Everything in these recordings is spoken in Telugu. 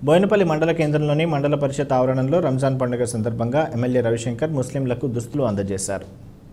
బోయినపల్లి మండల కేంద్రంలోని మండల పరిషత్ ఆవరణలో రంజాన్ పండుగ సందర్భంగా ఎమ్మెల్యే రవిశంకర్ ముస్లింలకు దుస్తులు అందజేశారు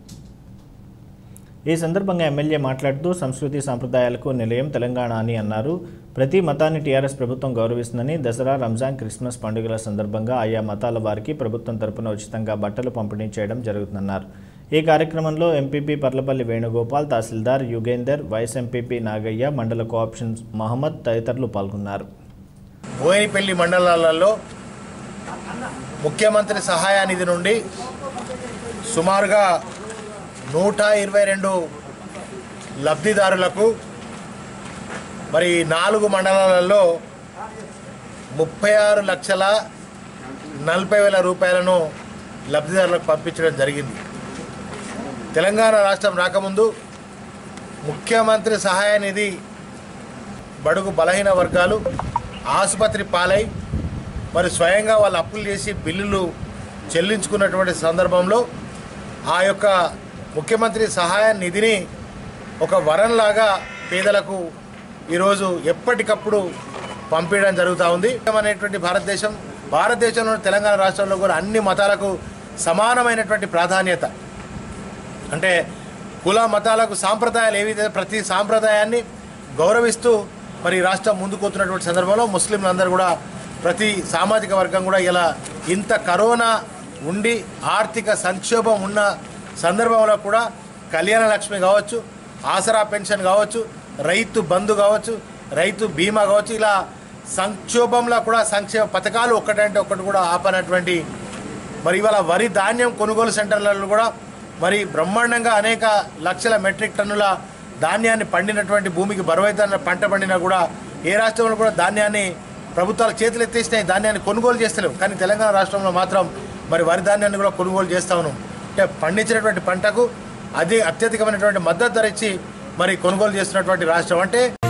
ఈ సందర్భంగా ఎమ్మెల్యే మాట్లాడుతూ సంస్కృతి సాంప్రదాయాలకు నిలయం తెలంగాణ అని అన్నారు ప్రతి మతాన్ని టీఆర్ఎస్ ప్రభుత్వం గౌరవిస్తుందని దసరా రంజాన్ క్రిస్మస్ పండుగల సందర్భంగా ఆయా మతాల వారికి ప్రభుత్వం తరపున ఉచితంగా బట్టలు పంపిణీ చేయడం జరుగుతుందన్నారు ఈ కార్యక్రమంలో MPP Parlapalli Venugopal tahsildar Yugender vice MPP Nagaiah మండల కోఆప్షన్ మహమ్మద్ తదితరులు పాల్గొన్నారు బోయినపల్లి మండలాలలో ముఖ్యమంత్రి సహాయ నిధి నుండి సుమారుగా నూట ఇరవై రెండు లబ్ధిదారులకు మరి నాలుగు మండలాలలో ముప్పై ఆరు లక్షల నలభై వేల రూపాయలను లబ్ధిదారులకు పంపించడం జరిగింది తెలంగాణ రాష్ట్రం రాకముందు ముఖ్యమంత్రి సహాయ నిధి బడుగు బలహీన వర్గాలు ఆసుపత్రి పాలై మరి స్వయంగా వాళ్ళు అప్పులు చేసి బిల్లులు చెల్లించుకున్నటువంటి సందర్భంలో ఆ యొక్క ముఖ్యమంత్రి సహాయ నిధిని ఒక వరంలాగా పేదలకు ఈరోజు ఎప్పటికప్పుడు పంపించడం జరుగుతూ ఉంది అనేటువంటి భారతదేశం భారతదేశంలో తెలంగాణ రాష్ట్రంలో కూడా అన్ని మతాలకు సమానమైనటువంటి ప్రాధాన్యత అంటే కుల మతాలకు సాంప్రదాయాలు ఏ విధంగా ప్రతి సాంప్రదాయాన్ని గౌరవిస్తూ మరి రాష్ట్రం ముందుకు పోతున్నటువంటి సందర్భంలో ముస్లింలందరూ కూడా ప్రతి సామాజిక వర్గం కూడా ఇలా ఇంత కరోనా ఉండి ఆర్థిక సంక్షోభం ఉన్న సందర్భంలో కూడా కళ్యాణ లక్ష్మి కావచ్చు ఆసరా పెన్షన్ కావచ్చు రైతు బంధు కావచ్చు రైతు బీమా కావచ్చు ఇలా సంక్షోభంలో కూడా సంక్షేమ పథకాలు ఒక్కటంటే ఒక్కటి కూడా ఆపనటువంటి మరి ఇవాళ వరి ధాన్యం కొనుగోలు సెంటర్లలో కూడా మరి బ్రహ్మాండంగా అనేక లక్షల మెట్రిక్ టన్నుల ధాన్యాన్ని పండినటువంటి భూమికి బరువైతే పంట పండినా కూడా ఏ రాష్ట్రంలో కూడా ధాన్యాన్ని ప్రభుత్వాలు చేతులు ఎత్తేసినాయి ధాన్యాన్ని కొనుగోలు చేస్తలేవు కానీ తెలంగాణ రాష్ట్రంలో మాత్రం మరి వరి ధాన్యాన్ని కూడా కొనుగోలు చేస్తా ఉన్నాం అంటే పండించినటువంటి పంటకు అది అత్యధికమైనటువంటి మద్దతు ధర ఇచ్చి మరి కొనుగోలు చేస్తున్నటువంటి రాష్ట్రం అంటే